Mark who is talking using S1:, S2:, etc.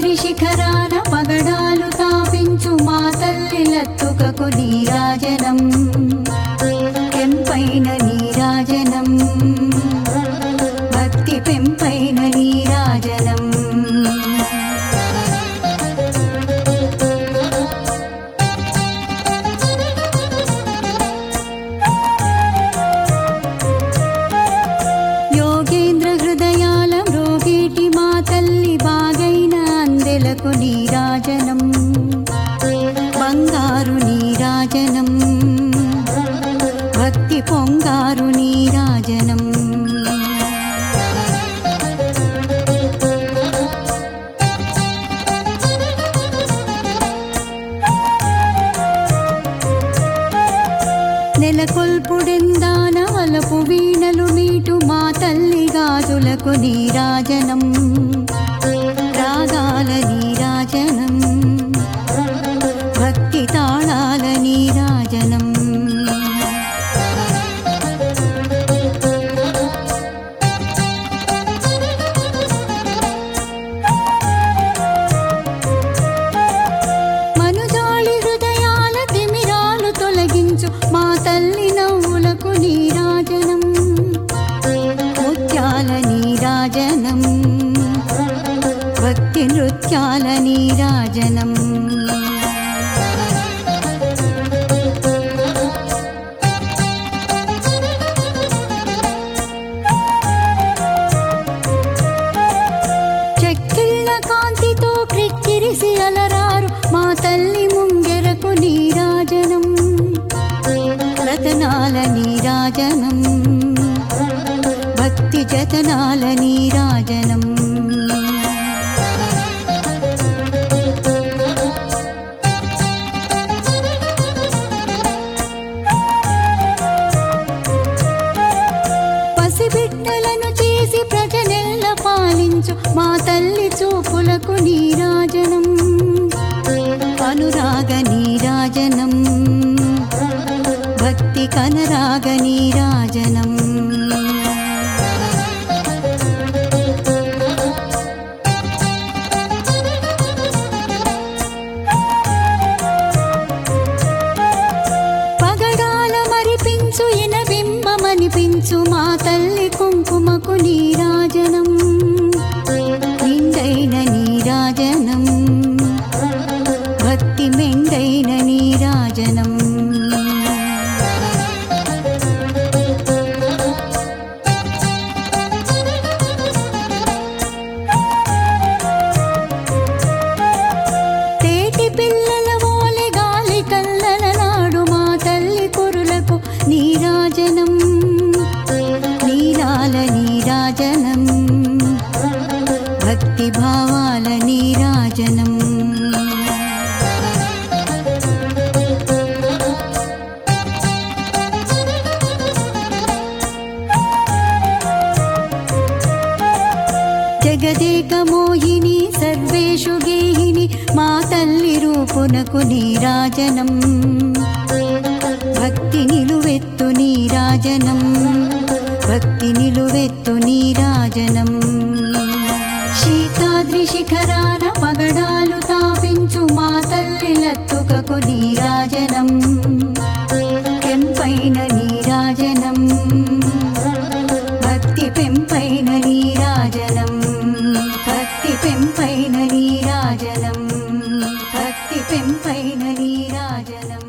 S1: శేషాద్రి శిఖరాన పగడాలు తాపించు మా తల్లి లత్తుకకు నీరాజనం పెంపైన నీరాజనం భక్తి పెంపైన నీరాజనం యోగేంద్ర హృదయాల మ్రోగేటి మా తల్లి బాగైన అందెలకు నీరాజనం బంగారు నీరాజనం భక్తి పొంగారు నీరాజనం నెలకొల్పుడెందాన వలపు వీణలు మీటు మా తల్లి గాజులకు నీరాజనం రాగాల నీరాజనం భక్తి తాళాల నీరాజనం మనుజాళి హృదయాల తిమిరాలు తొలగించు మా తల్లి నవ్వులకు నీరాజనం ముత్యాల నీరాజనం భక్తి నృత్యాల నీరాజనం చెక్కిళ్ళ కాంతితో క్రిక్కిరిసి అలరారు మా తల్లి ముంగెరకు నీరాజనం రతనాల నీరాజనం భక్తి జతనాల నీరాజనం పసిబిడ్డలను చేసి ప్రజనెల్ల పాలించు మా తల్లి చూపులకు నీరాజనం అనురాగ నీరాజనం భక్తి కనరాగ నీరాజనం పగడాల మరిపించు ఇనబింబమనిపించు మా తల్లి కుంకుమకు నీరాజనం నిండైన నీరాజనం భక్తి మెండైన నీరాజనం తేటి పిల్లల ఓలె గాలి కల్లల నాడు మా తల్లి కురులకు నీరాజనం నీలాల నీరాజనం భక్తి భావాల నీరాజనం జగదేక మోహిని సర్వేషు గేహిని మా తల్లి రూపునకు నీరాజనం భక్తి నిలువెత్తు నీరాజనం భక్తి నిలువెత్తు నీరాజనం శీతాద్రి శిఖరాన పగడాలు తాపించు మా తల్లి లత్తుకకు నీరాజనం కెంపైన నీరాజనం భక్తి పెంపైన నీరాజనం భక్తి పెంపైన నీరాజనం భక్తి పెంపైన నీరాజనం